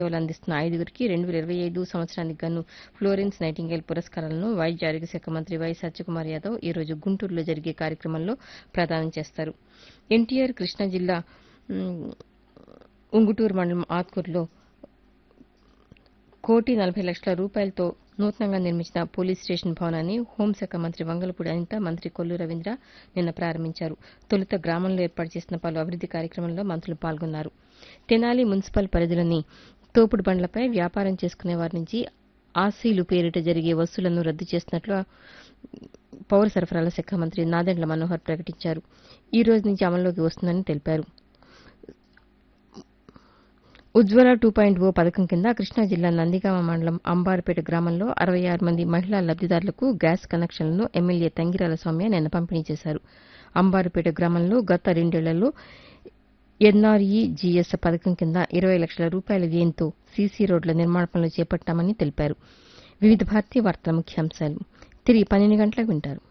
సేవలు అందిస్తున్న ఐదుగురికి రెండు వేల ఇరవై ఐదు సంవత్సరానికి గాను ఫ్లోరెన్స్ నైటింగేల్ పురస్కారాలను వైద్య ఆరోగ్య శాఖ మంత్రి వై సత్యకుమార్ యాదవ్ ఈ రోజు గుంటూరులో జరిగే కార్యక్రమంలో ప్రదానం చేస్తారు ఎన్టీఆర్ కృష్ణా జిల్లా ఉమ్, ఉంగుటూరు మండలం ఆత్కూరులో కోటి నలభై లక్షల రూపాయలతో నూతనంగా నిర్మించిన పోలీస్ స్టేషన్ భవనాన్ని హోంశాఖ మంత్రి వంగలపూడి అనిత మంత్రి కొల్లు రవీంద్ర నిన్న ప్రారంభించారు తొలుత గ్రామంలో ఏర్పాటు చేసిన పలు అభివృద్ది కార్యక్రమంలో మంత్రులు పాల్గొన్నారు తెనాలి మున్సిపల్ పరిధిలోని తోపుడు బండ్లపై వ్యాపారం చేసుకునే వారి నుంచి ఆస్సీలు పేరిట జరిగే వసూలను రద్దు చేస్తున్నట్లు పౌర సరఫరాల శాఖ మంత్రి నాదెండ్ల మనోహర్ ప్రకటించారు ఈ రోజు నుంచి అమల్లోకి వస్తుందని తెలిపారు ఉజ్వల టూ పాయింట్ ఓ పథకం కింద కృష్ణా జిల్లా నందిగామ మండలం అంబారుపేట గ్రామంలో అరవై ఆరు మంది మహిళా లబ్దిదారులకు గ్యాస్ కనెక్షన్లను ఎమ్మెల్యే తంగిరాల సౌమ్య నిన్న పంపిణీ చేశారు అంబారుపేట గ్రామంలో గత రెండేళ్లలో ఎన్ఆర్ఈజీఎస్ పథకం కింద ఇరవై లక్షల రూపాయల వ్యయంతో సీసీ రోడ్ల నిర్మాణ పనులు చేపట్టామని తెలిపారు వివిధ భారతీయ వార్తల ముఖ్యాంశాలు తిరిగి పన్నెండు గంటలకు వింటారు